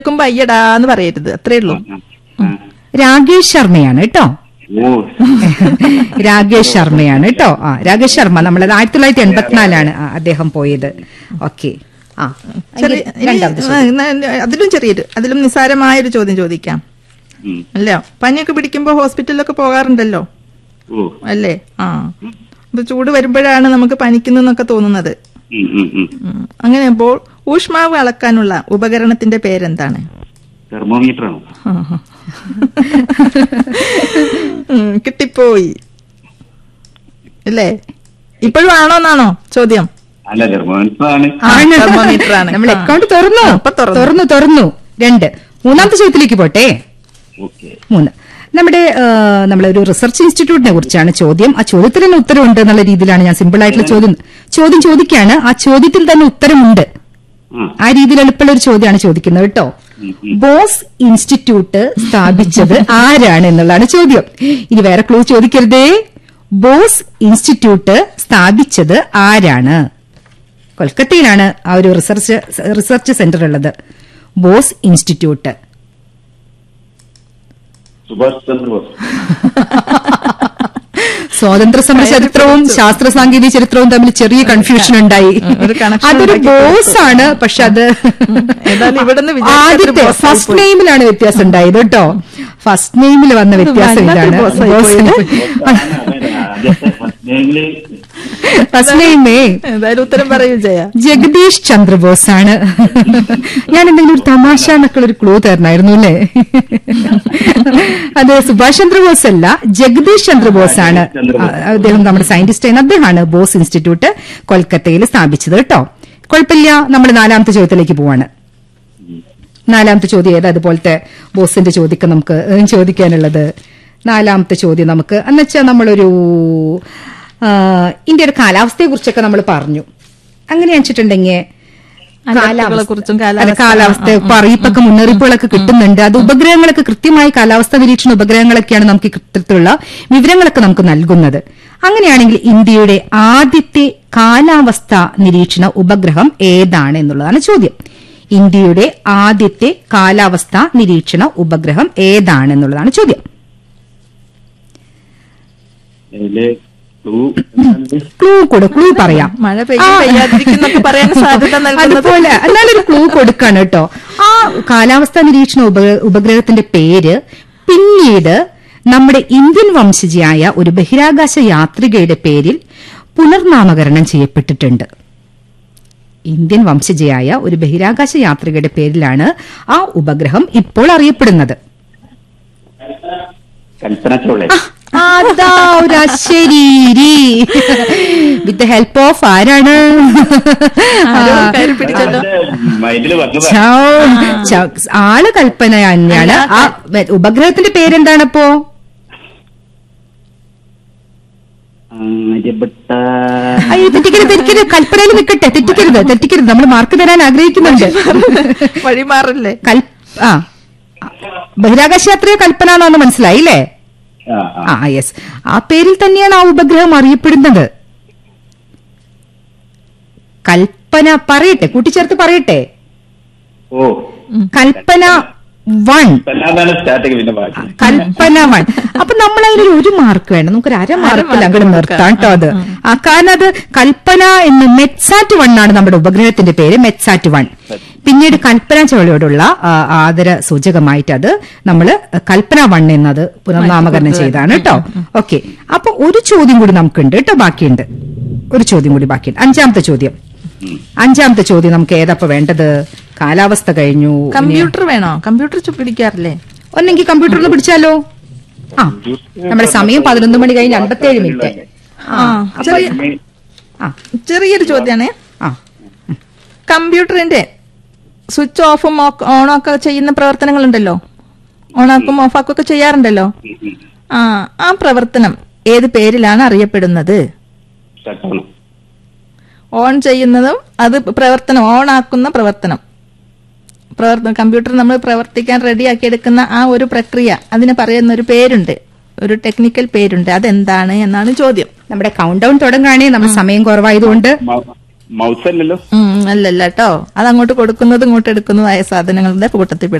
കേൾക്കുമ്പോ അയ്യടാന്ന് പറയരുത് അത്രേ ഉള്ളൂ ആ. രാകേഷ് ശർമ്മയാണ് കേട്ടോ ഓ രാകേഷ് ശർമ്മയാണ് കേട്ടോ ആ രാകേഷ് ശർമ്മ നമ്മളത് ആയിരത്തി തൊള്ളായിരത്തി എൺപത്തിനാലാണ് ആ, അദ്ദേഹം പോയത് ഓക്കെ ആ ചെറിയ ഇനി രണ്ടാമത്തെ ഇനി, ചോദ്യം. ആ, എന്നാ, അതിലും ചെറിയൊരു അതിലും നിസ്സാരമായൊരു ചോദ്യം ചോദിക്കാം ഉം. അല്ല പനിയൊക്കെ പിടിക്കുമ്പോ ഹോസ്പിറ്റലിലൊക്കെ പോകാറുണ്ടല്ലോ ഓ അല്ലേ ആ അപ്പൊ ചൂട് വരുമ്പോഴാണ് നമുക്ക് പനിക്കുന്നൊക്കെ തോന്നുന്നത് ഉം, ഉം, ഉം. ഉം. അങ്ങനെ അപ്പോൾ ഊഷ്മാവ് അളക്കാനുള്ള ഉപകരണത്തിന്റെ പേരെന്താണ് തെർമോമീറ്റർ ആണോ ഉം, കിട്ടിപ്പോയി അല്ലേ ഇപ്പോഴും ആണോന്നാണോ ചോദ്യം അല്ല തെർമോമീറ്റർ ആണ് ആ, ആണ്. thermometer ആണ്. നമ്മൾ ആ. അക്കൗണ്ട് തുറന്നു ആ, ഇപ്പൊ തുറന്നു. തുറന്നു തുറന്നു രണ്ട് മൂന്നാമത്തെ ചോദ്യത്തിലേക്ക് പോട്ടെ ഓക്കെ മൂന്ന് നമ്മുടെ ആ, നമ്മളെ ഒരു റിസർച്ച് ഇൻസ്റ്റിറ്റ്യൂട്ടിനെ കുറിച്ചാണ് ചോദ്യം ആ ചോദ്യത്തിൽ തന്നെ ഉത്തരവുണ്ട് എന്നുള്ള രീതിയിലാണ് ഞാൻ സിമ്പിൾ ആയിട്ടുള്ള ചോദ്യം ചോദ്യം ചോദിക്കാണ് ആ ചോദ്യത്തിൽ തന്നെ ഉത്തരമുണ്ട് ആ ആ രീതിയിൽ എളുപ്പമുള്ള ഒരു ചോദ്യമാണ് ചോദിക്കുന്നത് കേട്ടോ ഉം, ഉം. ബോസ് ഇൻസ്റ്റിറ്റ്യൂട്ട് സ്ഥാപിച്ചത് ആരാണ് എന്നുള്ളതാണ് ചോദ്യം ഇനി വേറെ ക്ലൂ ചോദിക്കരുതേ ബോസ് ഇൻസ്റ്റിറ്റ്യൂട്ട് സ്ഥാപിച്ചത് ആരാണ് കൊൽക്കത്തയിലാണ് ആ ഒരു റിസർച്ച് റിസർച്ച് സെന്റർ ഉള്ളത് ബോസ് ഇൻസ്റ്റിറ്റ്യൂട്ട് സുഭാഷ് ചന്ദ്രബോസ് സ്വാതന്ത്ര്യ സമര ചരിത്രവും ശാസ്ത്ര സാങ്കേതിക ചരിത്രവും തമ്മിൽ ചെറിയ കൺഫ്യൂഷൻ ഉണ്ടായി ഒരു connection അതൊരു ഉണ്ടാക്കി ബോസ് ആണ് പക്ഷെ അത് ഏതായാലും ഇവിടുന്ന് വിചാരിച്ചത്ര ആദ്യത്തെ boss ആയി ഫസ്റ്റ് പോയി. നെയിമിലാണ് വ്യത്യാസം ഉണ്ടായത് കേട്ടോ ഫസ്റ്റ് നെയിമിൽ വന്ന വ്യത്യാസം വല്ലാത്തൊരു ഇതാണ് boss ആയി പോയത്. ആദ്യത്തെ ഫസ്റ്റ് നെയിമില് ഫസ്റ്റ് നെയിമേ ഏതായാലും ഉത്തരം പറയൂ ജയ ജഗദീഷ് ചന്ദ്രബോസ് ആണ് ഞാൻ എന്തെങ്കിലും ഒരു തമാശ എന്നൊക്കെ ഒരു ക്ലൂ തരണമായിരുന്നു അല്ലേ അത് സുഭാഷ് ചന്ദ്രബോസ് അല്ല ജഗദീഷ് ചന്ദ്രബോസ് ആണ് ചന്ദ്രബോസ്. ആ, അദ്ദേഹം നമ്മുടെ സയന്റിസ്റ്റ് ആണ് അദ്ദേഹമാണ് ബോസ് ഇൻസ്റ്റിറ്റ്യൂട്ട് കൊൽക്കത്തയിൽ സ്ഥാപിച്ചത് കേട്ടോ കുഴപ്പമില്ല നമ്മൾ നാലാമത്തെ ചോദ്യത്തിലേക്ക് പോവാണ് നാലാമത്തെ ചോദ്യം ഏതാ അതുപോലത്തെ ബോസിന്റെ ചോദ്യം നമുക്ക് ഏഹ്, ചോദിക്കാനുള്ളത് നാലാമത്തെ ചോദ്യം നമുക്ക് എന്നുവെച്ചാൽ നമ്മളൊരു ആ, ഇന്ത്യയുടെ കാലാവസ്ഥയെ കുറിച്ചൊക്കെ നമ്മൾ പറഞ്ഞു അങ്ങനെ വെച്ചിട്ടുണ്ടെങ്കിൽ അലർട്ടുകളെക്കുറിച്ചും അല്ല, കാലാവസ്ഥ- കാലാവസ്ഥ ഇപ്പൊ അറിയിപ്പൊക്കെ മുന്നറിയിപ്പുകളൊക്കെ കിട്ടുന്നുണ്ട് അത് ഉപഗ്രഹങ്ങളൊക്കെ കൃത്യമായി കാലാവസ്ഥ നിരീക്ഷണ ഉപഗ്രഹങ്ങളൊക്കെയാണ് നമുക്ക് ഇത്തരത്തിലുള്ള വിവരങ്ങളൊക്കെ നമുക്ക് നൽകുന്നത് അങ്ങനെയാണെങ്കിൽ ഇന്ത്യയുടെ ആദ്യത്തെ കാലാവസ്ഥ നിരീക്ഷണ ഉപഗ്രഹം ഏതാണ് എന്നുള്ളതാണ് ചോദ്യം ഇന്ത്യയുടെ ആദ്യത്തെ കാലാവസ്ഥ നിരീക്ഷണ ഉപഗ്രഹം ഏതാണ് എന്നുള്ളതാണ് ചോദ്യം അതില് ക്ലൂ ക്ലൂ കൊടു ക്ലൂ പറയാം മഴ പെയ്യും പെയ്യാതിരിക്കുന്നൊക്കെ പറയാൻ സാധ്യത നൽകുന്നത് അതുപോലെ എന്നാലൊരു ക്ലൂ കൊടുക്കാണ് കേട്ടോ ആ കാലാവസ്ഥാ നിരീക്ഷണ ഉപ- ഉപഗ്രഹത്തിന്റെ പേര് പിന്നീട് നമ്മുടെ ഇന്ത്യൻ വംശജയായ ഒരു ബഹിരാകാശ യാത്രികയുടെ പേരിൽ പുനർനാമകരണം ചെയ്യപ്പെട്ടിട്ടുണ്ട് ഇന്ത്യൻ വംശജയായ ഒരു ബഹിരാകാശ യാത്രികയുടെ പേരിലാണ് ആ ഉപഗ്രഹം ഇപ്പോൾ അറിയപ്പെടുന്നത് കൽപ്പന ചോളെ അതാ ഒരു അശരീരി വിത്ത് ഹെൽപ്പ് ഓഫ് ആരാണ് ആരോ കയറി പിടിച്ചല്ലോ മൈൻഡില് വന്നു ചൗ- ചൗ- ആള് കൽപ്പന തന്നെയാണ് ആ വെ- ഉപഗ്രഹത്തിന്റെ പേരെന്താണപ്പോ ആര്യഭട്ട അയ്യോ തെറ്റിക്കരുത് തെറ്റിക്കരുത് കൽപ്പനയിൽ നിൽക്കട്ടെ തെറ്റിക്കരുത് തെറ്റിക്കരുത് നമ്മൾ മാർക്ക് തരാൻ ആഗ്രഹിക്കുന്നുണ്ട് വഴി മാറില്ലേ കൽ ആ ബഹിരാകാശ യാത്രയെ കൽപ്പന എന്നാന്ന് മനസ്സിലായില്ലേ ആ, ആ. ആ യെസ് ആ പേരിൽ തന്നെയാണ് ആ ഉപഗ്രഹം അറിയപ്പെടുന്നത് കൽപ്പന പറയട്ടെ കൂട്ടിച്ചേർത്ത് പറയട്ടെ ഓ കൽപ്പന വൺ കൽപ്പനാണ് സ്റ്റാർട്ടിങ് പിന്നെ ബാക്കി കൽപ്പന വൺ അപ്പൊ നമ്മൾ അതിലൊരു ഒരു മാർക്ക് വേണം നമുക്കൊരു അര മാർക്കിൽ അങ്ങോട്ട് നിർത്താം കേട്ടോ അത് ആ കാരണം അത് കൽപ്പന എന്ന് മെറ്റ്സാറ്റ് വൺ ആണ് നമ്മുടെ ഉപഗ്രഹത്തിന്റെ പേര് മെറ്റ്സാറ്റ് വൺ പിന്നീട് കൽപ്പന ചോളയോടുള്ള ആ, ആദര സൂചകമായിട്ട് അത് നമ്മൾ കൽപ്പന വൺ എന്നത് പുനർനാമകരണം ചെയ്താണ് കേട്ടോ ഓക്കെ അപ്പൊ ഒരു ചോദ്യം കൂടി നമുക്കുണ്ട് കേട്ടോ ബാക്കിയുണ്ട് ഒരു ചോദ്യം കൂടി ബാക്കിയുണ്ട് അഞ്ചാമത്തെ ചോദ്യം അഞ്ചാമത്തെ ചോദ്യം നമുക്ക് ഏതപ്പോ വേണ്ടത് കാലാവസ്ഥ കഴിഞ്ഞു ഇനി- കമ്പ്യൂട്ടർ വേണോ കമ്പ്യൂട്ടർ ചു- പിടിക്കാറില്ലേ ഒന്നെങ്കിൽ കമ്പ്യൂട്ടറിൽ പിടിച്ചാലോ ആ നമ്മുടെ സമയം പതിനൊന്ന് മണി കഴിഞ്ഞ് അൻപത്തേഴ് മിനിറ്റ് ആ ചെറിയ ആ ചെറിയൊരു ചോദ്യാണേ ആ കമ്പ്യൂട്ടറിന്റെ സ്വിച്ച് ഓഫും ഓണും ഒക്കെ ചെയ്യുന്ന പ്രവർത്തനങ്ങളുണ്ടല്ലോ ഓണാക്കും ഓഫാക്കും ഒക്കെ ചെയ്യാറുണ്ടല്ലോ ആ ആ പ്രവർത്തനം ഏത് പേരിലാണ് അറിയപ്പെടുന്നത് ഷട്ടാണ് ഓൺ ചെയ്യുന്നതും അത് പ്രവർത്തനം ഓൺ ആക്കുന്ന പ്രവർത്തനം പ്രവർത്തനം കമ്പ്യൂട്ടർ നമ്മൾ പ്രവർത്തിക്കാൻ റെഡിയാക്കി എടുക്കുന്ന ആ ഒരു പ്രക്രിയ അതിന് പറയുന്ന ഒരു പേരുണ്ട് ഒരു ടെക്നിക്കൽ പേരുണ്ട് അതെന്താണ് എന്നാണ് ചോദ്യം നമ്മുടെ കൗണ്ട് ഡൗൺ തുടങ്ങുകയാണെങ്കിൽ നമ്മുടെ സമയം കുറവായതുകൊണ്ട് മൗസ് അല്ലല്ലോ ഉം, അല്ലല്ല കേട്ടോ അത് അങ്ങോട്ട് കൊടുക്കുന്നതും ഇങ്ങോട്ട് എടുക്കുന്നതായ സാധനങ്ങളുടെ കൂട്ടത്തിൽ